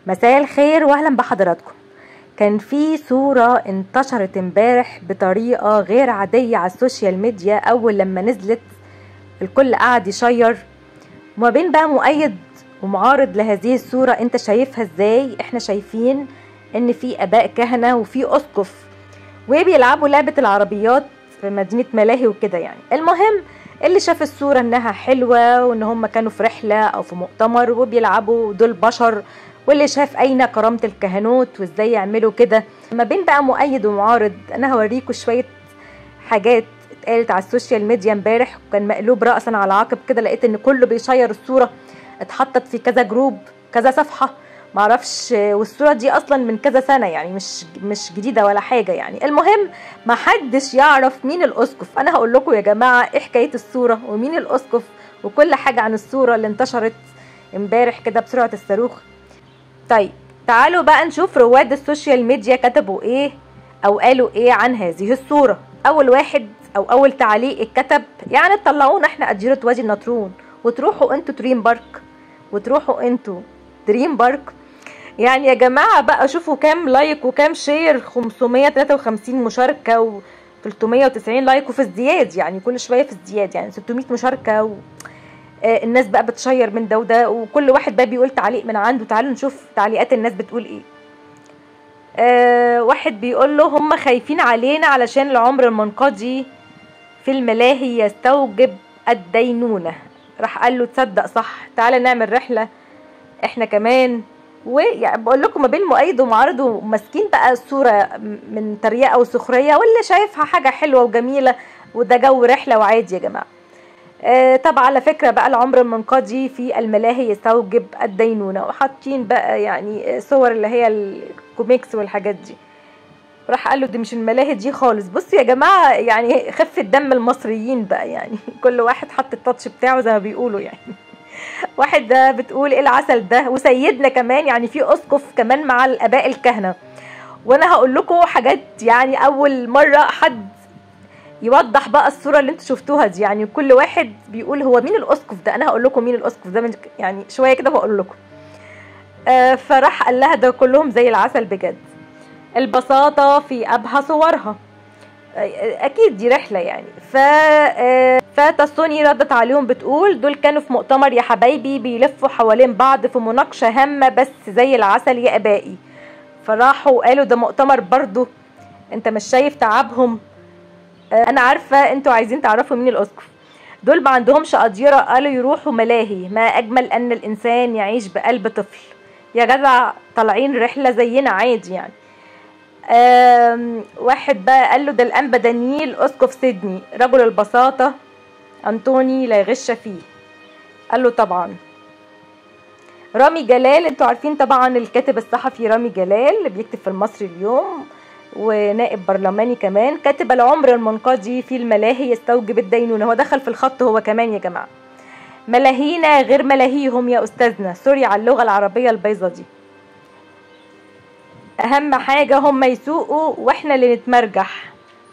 مساء الخير واهلا بحضراتكم كان في صورة انتشرت امبارح بطريقة غير عادية على السوشيال ميديا أول لما نزلت الكل قعد يشير وما بين بقى مؤيد ومعارض لهذه الصورة انت شايفها ازاي احنا شايفين ان في اباء كهنة وفي اسقف وبيلعبوا لعبة العربيات في مدينة ملاهي وكده يعني المهم اللي شاف الصورة انها حلوة وان هم كانوا في رحلة او في مؤتمر وبيلعبوا دول بشر واللي شاف اين كرامة الكهنوت وازاي يعملوا كده ما بين بقى مؤيد ومعارض انا هوريكم شوية حاجات اتقالت على السوشيال ميديا امبارح وكان مقلوب رأسا على عقب كده لقيت ان كله بيشير الصورة اتحطت في كذا جروب كذا صفحة معرفش والصورة دي اصلا من كذا سنة يعني مش مش جديدة ولا حاجة يعني المهم ما حدش يعرف مين الاسقف انا هقول لكم يا جماعة ايه حكاية الصورة ومين الاسقف وكل حاجة عن الصورة اللي انتشرت امبارح كده بسرعة الصاروخ طيب تعالوا بقى نشوف رواد السوشيال ميديا كتبوا ايه او قالوا ايه عن هذه الصورة اول واحد او اول تعليق اتكتب يعني تطلعونا احنا اديرة وادي النطرون وتروحوا انتوا دريم بارك وتروحوا انتوا دريم بارك يعني يا جماعة بقى شوفوا كام لايك وكام شير 553 مشاركة و 390 لايك وفي ازدياد يعني كل شوية في ازدياد يعني 600 مشاركة و... آه الناس بقى بتشير من ده وده وكل واحد بقى بيقول تعليق من عنده تعالوا نشوف تعليقات الناس بتقول ايه آه واحد بيقول له هم خايفين علينا علشان العمر المنقضي في الملاهي يستوجب الدينونة راح قال له تصدق صح تعالى نعمل رحلة احنا كمان ويعني بقول لكم ما بين مؤيد ومعارض وماسكين بقى الصورة من تريقة وسخرية واللي شايفها حاجة حلوة وجميلة وده جو رحلة وعادي يا جماعة آه طبعا على فكرة بقى العمر المنقضي في الملاهي يستوجب الدينونة وحاطين بقى يعني صور اللي هي الكوميكس والحاجات دي راح قال له دي مش الملاهي دي خالص بصوا يا جماعة يعني خفة دم المصريين بقى يعني كل واحد حط التاتش بتاعه زي ما بيقولوا يعني واحد ده بتقول ايه العسل ده وسيدنا كمان يعني في اسقف كمان مع الاباء الكهنه وانا هقول لكم حاجات يعني اول مره حد يوضح بقى الصوره اللي انتوا شفتوها دي يعني كل واحد بيقول هو مين الاسقف ده انا هقول لكم مين الاسقف ده من يعني شويه كده بقول لكم آه فراح قال لها ده كلهم زي العسل بجد البساطه في ابهى صورها اكيد دي رحله يعني ف فتسوني ردت عليهم بتقول دول كانوا في مؤتمر يا حبايبي بيلفوا حوالين بعض في مناقشه هامه بس زي العسل يا ابائي فراحوا قالوا ده مؤتمر برضو انت مش شايف تعبهم انا عارفه انتوا عايزين تعرفوا مين الاسقف دول ما عندهمش أديرة قالوا يروحوا ملاهي ما أجمل أن الإنسان يعيش بقلب طفل يا جدع طالعين رحلة زينا عادي يعني واحد بقى قال له ده الأنبا دانييل أسقف سيدني رجل البساطة أنطوني لا يغش فيه قال له طبعا رامي جلال انتوا عارفين طبعا الكاتب الصحفي رامي جلال اللي بيكتب في المصري اليوم ونائب برلماني كمان كاتب العمر المنقضي في الملاهي يستوجب الدينونة هو دخل في الخط هو كمان يا جماعة ملاهينا غير ملاهيهم يا أستاذنا سوري على اللغة العربية البيضة دي أهم حاجة هم يسوقوا وإحنا اللي نتمرجح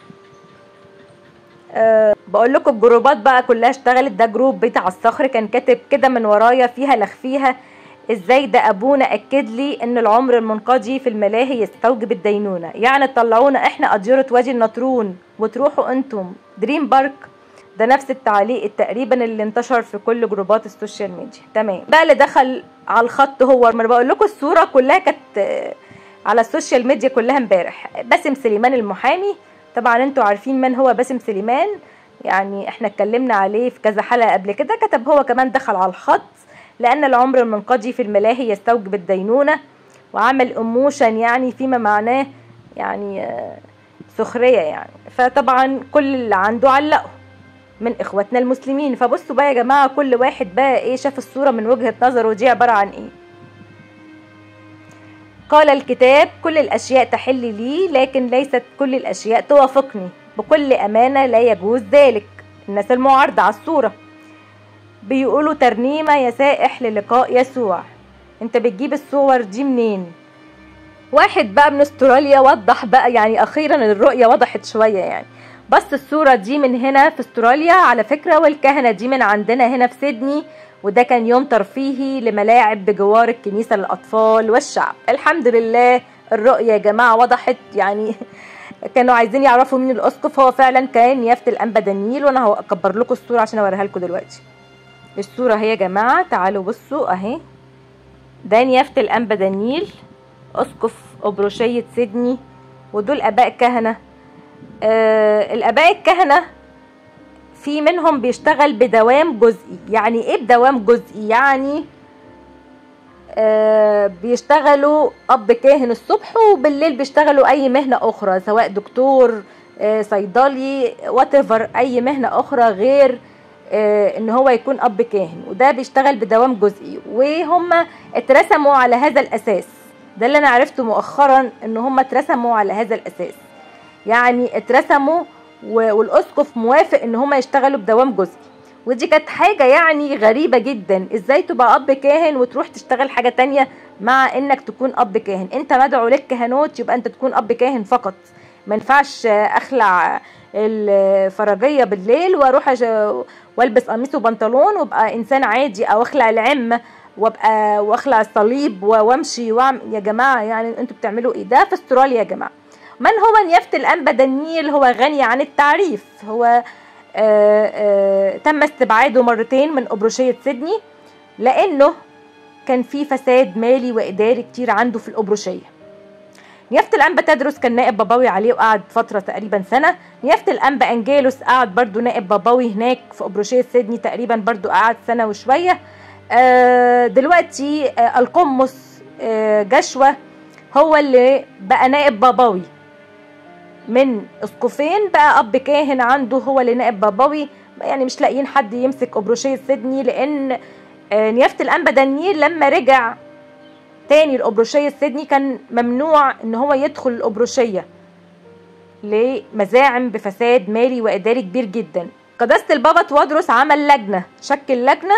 أه بقول لكم الجروبات بقى كلها اشتغلت ده جروب بيت على الصخر كان كاتب كده من ورايا فيها لخفيها ازاي ده ابونا اكد لي ان العمر المنقضي في الملاهي يستوجب الدينونه يعني تطلعونا احنا اديره وادي النطرون وتروحوا انتم دريم بارك ده نفس التعليق تقريبا اللي انتشر في كل جروبات السوشيال ميديا تمام بقى اللي دخل على الخط هو ما بقول لكم الصوره كلها كانت على السوشيال ميديا كلها امبارح باسم سليمان المحامي طبعا انتوا عارفين من هو باسم سليمان يعني احنا اتكلمنا عليه في كذا حلقه قبل كده كتب هو كمان دخل على الخط لأن العمر المنقضي في الملاهي يستوجب الدينونة وعمل أموشا يعني فيما معناه يعني سخرية يعني فطبعا كل اللي عنده علقه من إخواتنا المسلمين فبصوا بقى يا جماعة كل واحد بقى إيه شاف الصورة من وجهة نظره دي عبارة عن إيه قال الكتاب كل الأشياء تحل لي لكن ليست كل الأشياء توافقني بكل أمانة لا يجوز ذلك الناس المعارضة على الصورة بيقولوا ترنيمة يا سائح للقاء يسوع انت بتجيب الصور دي منين واحد بقى من استراليا وضح بقى يعني اخيرا الرؤية وضحت شوية يعني بس الصورة دي من هنا في استراليا على فكرة والكهنة دي من عندنا هنا في سيدني وده كان يوم ترفيهي لملاعب بجوار الكنيسة للأطفال والشعب الحمد لله الرؤية يا جماعة وضحت يعني كانوا عايزين يعرفوا مين الأسقف هو فعلا كان نيافة الأنبا دانييل وأنا هكبر لكم الصورة عشان أوريها لكم دلوقتي الصورة هي يا جماعة تعالوا بصوا أهي ده نيافة الأنبا دانييل أسقف أبروشية سيدني ودول آباء كهنة آه الآباء الكهنة في منهم بيشتغل بدوام جزئي يعني ايه بدوام جزئي يعني آه بيشتغلوا اب كاهن الصبح وبالليل بيشتغلوا اي مهنه اخرى سواء دكتور آه صيدلي واتيفر اي مهنه اخرى غير آه ان هو يكون اب كاهن وده بيشتغل بدوام جزئي وهم اترسموا على هذا الاساس ده اللي انا عرفته مؤخرا ان هم اترسموا على هذا الاساس يعني اترسموا والاسقف موافق ان هم يشتغلوا بدوام جزئي ودي كانت حاجة يعني غريبة جدا ازاي تبقى اب كاهن وتروح تشتغل حاجة تانية مع انك تكون اب كاهن انت مدعو للكهنوت يبقى انت تكون اب كاهن فقط ما ينفعش اخلع الفرجية بالليل واروح والبس قميص وبنطلون وابقى انسان عادي او اخلع العمة وابقى واخلع الصليب وامشي واعمل يا جماعة يعني انتوا بتعملوا ايه ده في استراليا يا جماعة من هو نيافة الأنبا دانييل هو غني عن التعريف هو آآ آآ تم استبعاده مرتين من أبروشية سيدني لأنه كان في فساد مالي وإداري كتير عنده في الأبروشية نيافة الأنبا تدرس كان نائب بابوي عليه وقعد فترة تقريبا سنة نيافة الأنبا أنجيلوس قعد برضو نائب بابوي هناك في أبروشية سيدني تقريبا برضو قعد سنة وشوية دلوقتي القمص جشوة هو اللي بقى نائب بابوي من اسقفين بقى اب كاهن عنده هو اللي نائب بابوي يعني مش لاقيين حد يمسك ابروشيه سيدني لان نيافه الانبا دانييل لما رجع تاني الابروشيه سيدني كان ممنوع ان هو يدخل الابروشيه لمزاعم بفساد مالي واداري كبير جدا قداسه البابا توادرس عمل لجنه شكل لجنه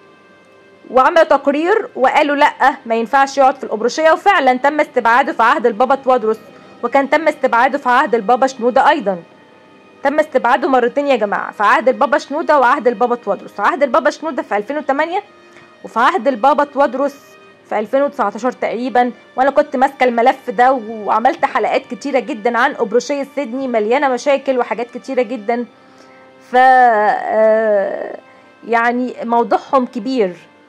وعمل تقرير وقالوا لا ما ينفعش يقعد في الابروشيه وفعلا تم استبعاده في عهد البابا توادرس وكان تم استبعاده في عهد البابا شنودة أيضا تم استبعاده مرتين يا جماعة في عهد البابا شنودة وعهد البابا توادرس في عهد البابا شنودة في 2008 وفي عهد البابا توادرس في 2019 تقريبا وانا كنت ماسكه الملف ده وعملت حلقات كتيره جدا عن ابروشيه سيدني مليانه مشاكل وحاجات كتيره جدا ف يعني موضوعهم كبير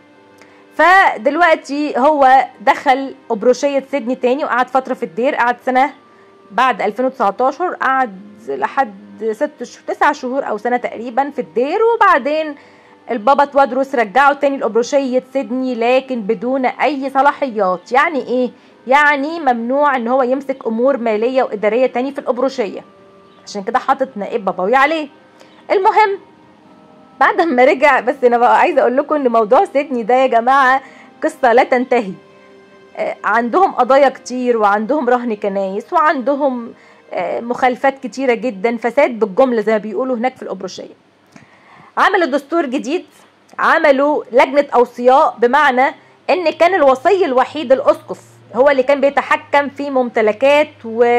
فدلوقتي هو دخل ابروشيه سيدني تاني وقعد فتره في الدير قعد سنه بعد 2019 قعد لحد ست شهور تسع شهور او سنه تقريبا في الدير وبعدين البابا توادروس رجعه تاني لابروشيه سيدني لكن بدون اي صلاحيات يعني ايه يعني ممنوع ان هو يمسك امور ماليه واداريه تاني في الابروشيه عشان كده حاطط نائب بابوي عليه المهم بعد ما رجع بس انا بقى عايزه اقول لكم ان موضوع سيدني ده يا جماعه قصه لا تنتهي عندهم قضايا كتير وعندهم رهن كنايس وعندهم مخالفات كتيره جدا فساد بالجمله زي ما بيقولوا هناك في الابروشيه عملوا دستور جديد عملوا لجنه اوصياء بمعنى ان كان الوصي الوحيد الاسقف هو اللي كان بيتحكم في ممتلكات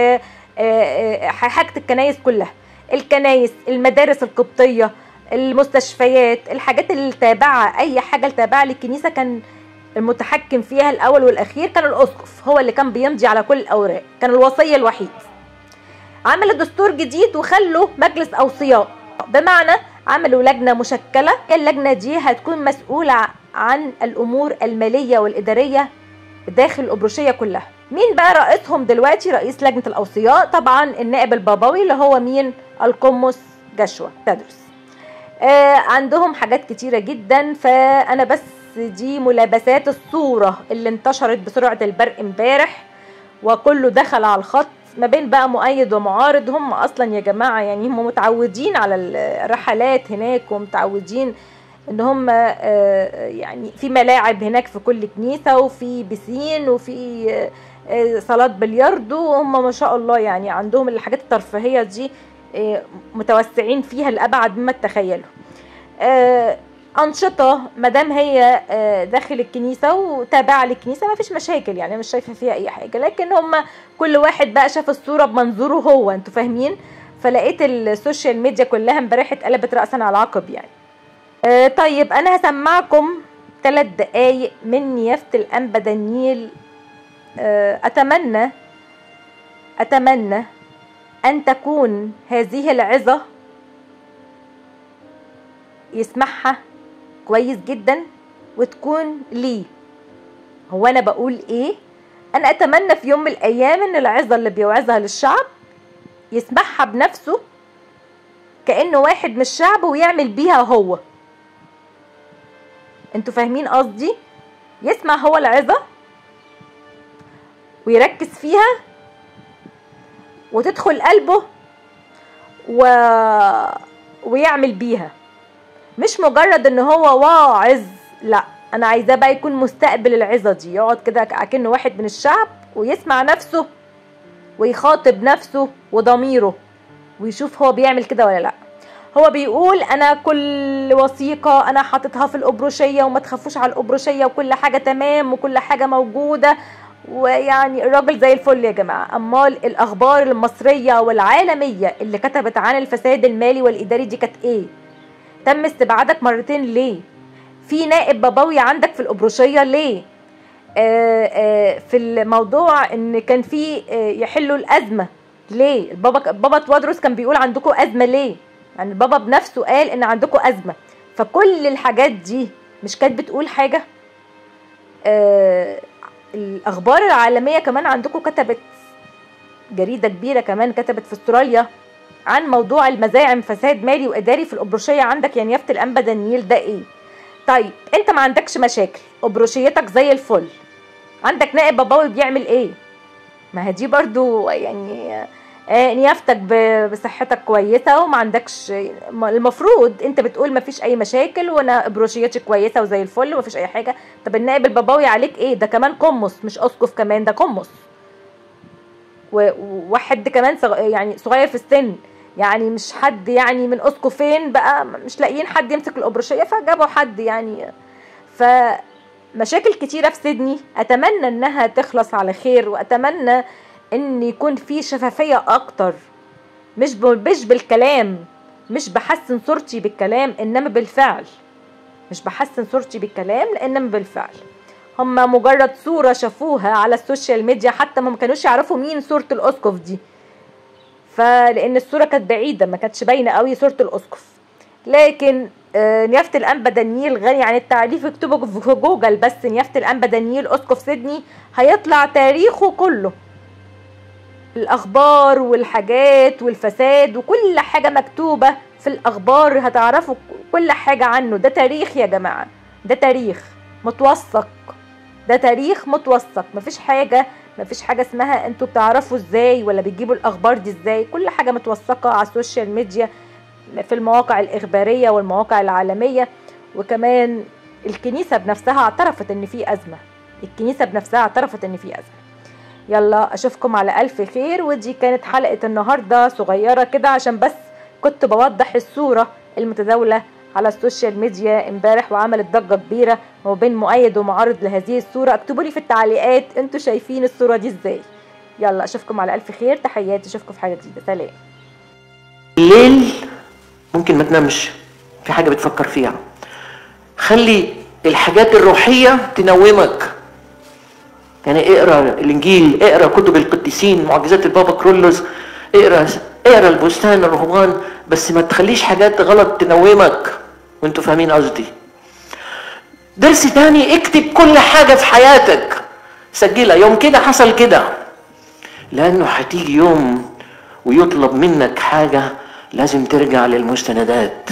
وحاجه الكنايس كلها الكنايس المدارس القبطيه المستشفيات الحاجات اللي تابعه اي حاجه تابعه للكنيسه كان المتحكم فيها الاول والاخير كان الاسقف هو اللي كان بيمضي على كل الاوراق كان الوصي الوحيد عملوا دستور جديد وخلوا مجلس اوصياء بمعنى عملوا لجنه مشكله اللجنه دي هتكون مسؤوله عن الامور الماليه والاداريه داخل الابروشيه كلها مين بقى رئيسهم دلوقتي رئيس لجنه الاوصياء طبعا النائب البابوي اللي هو مين القمص جشوى تدرس آه عندهم حاجات كتيرة جدا فأنا بس دي ملابسات الصورة اللي انتشرت بسرعة البرق امبارح وكله دخل على الخط ما بين بقى مؤيد ومعارض هم اصلا يا جماعه يعني هم متعودين على الرحلات هناك ومتعودين ان هم يعني في ملاعب هناك في كل كنيسه وفي بسين وفي صالات بلياردو وهم ما شاء الله يعني عندهم الحاجات الترفيهيه دي متوسعين فيها لابعد مما تتخيلوا انشطه ما دام هي داخل الكنيسه وتابعه للكنيسه ما فيش مشاكل يعني مش شايفه فيها اي حاجه لكن هم كل واحد بقى شاف الصوره بمنظوره هو انتوا فاهمين فلقيت السوشيال ميديا كلها امبارح اتقلبت راسا على عقب يعني طيب انا هسمعكم ثلاث دقايق من نيافة الأنبا دانييل آه، أتمنى أتمنى أن تكون هذه العظة يسمعها كويس جدا وتكون ليه هو أنا بقول إيه أنا أتمنى في يوم من الأيام إن العظة اللي بيوعظها للشعب يسمعها بنفسه كأنه واحد من الشعب ويعمل بيها هو انتوا فاهمين قصدي يسمع هو العظة ويركز فيها وتدخل قلبه و... ويعمل بيها مش مجرد ان هو واعظ لا انا عايزاه بقى يكون مستقبل العظة دي يقعد كده كأنه واحد من الشعب ويسمع نفسه ويخاطب نفسه وضميره ويشوف هو بيعمل كده ولا لا هو بيقول انا كل وثيقه انا حاططها في الابروشيه وما تخافوش على الابروشيه وكل حاجه تمام وكل حاجه موجوده ويعني الراجل زي الفل يا جماعه امال الاخبار المصريه والعالميه اللي كتبت عن الفساد المالي والاداري دي كانت ايه تم استبعادك مرتين ليه في نائب بابوي عندك في الابروشيه ليه آه آه في الموضوع ان كان في آه يحلوا الازمه ليه بابا بابا توادرس كان بيقول عندكم ازمه ليه يعني بابا بنفسه قال ان عندكم ازمه فكل الحاجات دي مش كانت بتقول حاجه آه الاخبار العالميه كمان عندكم كتبت جريده كبيره كمان كتبت في استراليا عن موضوع المزاعم فساد مالي واداري في الابروشيه عندك يعني يافت الانبا دانييل ده ايه طيب انت ما عندكش مشاكل ابروشيتك زي الفل عندك نائب باباوي بيعمل ايه ما هي دي برضو يعني آه نيافتك بصحتك كويسه وما عندكش المفروض انت بتقول ما فيش اي مشاكل وانا بروشيتي كويسه وزي الفل وما فيش اي حاجه طب النائب الباباوي عليك ايه ده كمان قمص مش اسقف كمان ده قمص وواحد كمان صغ... يعني صغير في السن يعني مش حد يعني من اسقفين بقى مش لاقيين حد يمسك الابروشيه فجابوا حد يعني فمشاكل كتيره في سيدني اتمنى انها تخلص على خير واتمنى ان يكون في شفافيه اكتر مش مش بالكلام مش بحسن صورتي بالكلام انما بالفعل مش بحسن صورتي بالكلام انما بالفعل هما مجرد صورة شافوها على السوشيال ميديا حتى ما كانوش يعرفوا مين صورة الأسقف دي فلأن الصورة كانت بعيدة ما كانتش باينة قوي صورة الأسقف لكن نيافة الأنبا دانييل غني عن التعريف اكتبوا في جوجل بس نيافة الأنبا دانييل أسقف سيدني هيطلع تاريخه كله الاخبار والحاجات والفساد وكل حاجه مكتوبه في الاخبار هتعرفوا كل حاجه عنه ده تاريخ يا جماعه ده تاريخ متوثق ده تاريخ متوثق مفيش حاجه مفيش حاجه اسمها انتوا بتعرفوا ازاي ولا بتجيبوا الاخبار دي ازاي كل حاجه متوثقه على السوشيال ميديا في المواقع الاخباريه والمواقع العالميه وكمان الكنيسه بنفسها اعترفت ان في ازمه الكنيسه بنفسها اعترفت ان في ازمه يلا اشوفكم على الف خير ودي كانت حلقه النهارده صغيره كده عشان بس كنت بوضح الصوره المتداوله على السوشيال ميديا امبارح وعملت ضجه كبيره ما بين مؤيد ومعارض لهذه الصوره اكتبوا لي في التعليقات انتوا شايفين الصوره دي ازاي يلا اشوفكم على الف خير تحياتي اشوفكم في حاجه جديده سلام الليل ممكن ما تنامش في حاجه بتفكر فيها خلي الحاجات الروحيه تنومك يعني اقرا الانجيل اقرا كتب القديسين معجزات البابا كرولوس اقرا اقرا البستان الرهبان بس ما تخليش حاجات غلط تنومك وانتوا فاهمين قصدي درس تاني اكتب كل حاجه في حياتك سجلها يوم كده حصل كده لانه هتيجي يوم ويطلب منك حاجه لازم ترجع للمستندات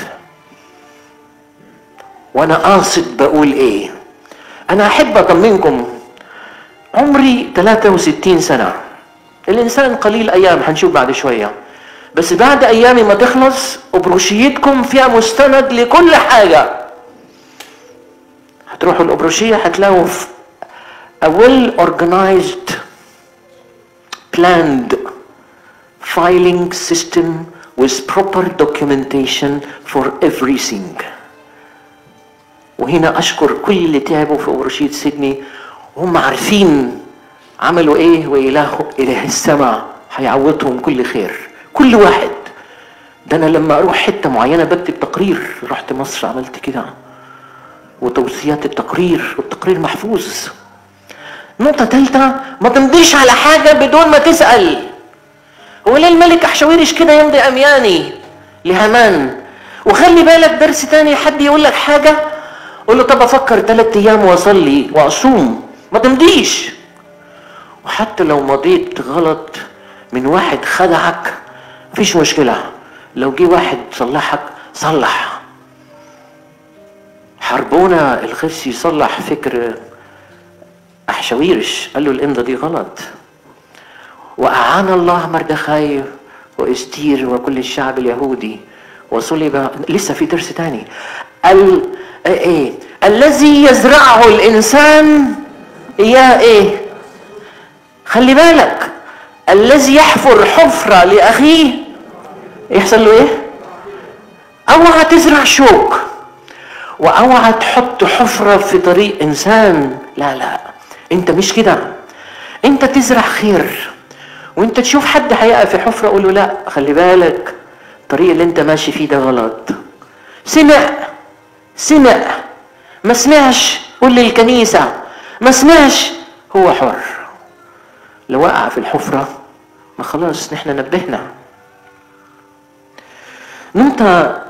وانا قاصد بقول ايه انا احب اطمنكم عمري 63 سنة الإنسان قليل أيام هنشوف بعد شوية بس بعد أيامي ما تخلص أبروشيتكم فيها مستند لكل حاجة هتروحوا الأبروشية هتلاقوا في a well organized planned filing system with proper documentation for everything وهنا أشكر كل اللي تعبوا في أبروشية سيدني وهم عارفين عملوا ايه واله اله السماء هيعوضهم كل خير كل واحد ده انا لما اروح حته معينه بكتب تقرير رحت مصر عملت كده وتوصيات التقرير والتقرير محفوظ نقطة ثالثة ما تمضيش على حاجة بدون ما تسأل هو ليه الملك أحشاويرش كده يمضي أمياني لهامان وخلي بالك درس تاني حد يقول لك حاجة قول له طب أفكر ثلاث أيام وأصلي وأصوم ما تمضيش وحتى لو مضيت غلط من واحد خدعك مفيش مشكلة لو جه واحد صلحك صلح حربونا الخرسي يصلح فكر أحشاويرش قال له الإمضة دي غلط وأعان الله مردخاي واستير وكل الشعب اليهودي وصلب لسه في درس تاني ال... ايه الذي يزرعه الانسان اياه ايه خلي بالك الذي يحفر حفرة لأخيه يحصل له ايه اوعى تزرع شوك واوعى تحط حفرة في طريق انسان لا لا انت مش كده انت تزرع خير وانت تشوف حد هيقع في حفرة قول له لا خلي بالك الطريق اللي انت ماشي فيه ده غلط سمع سمع ما سمعش قول للكنيسة ما سمعش هو حر لو وقع في الحفرة ما خلاص نحن نبهنا نقطة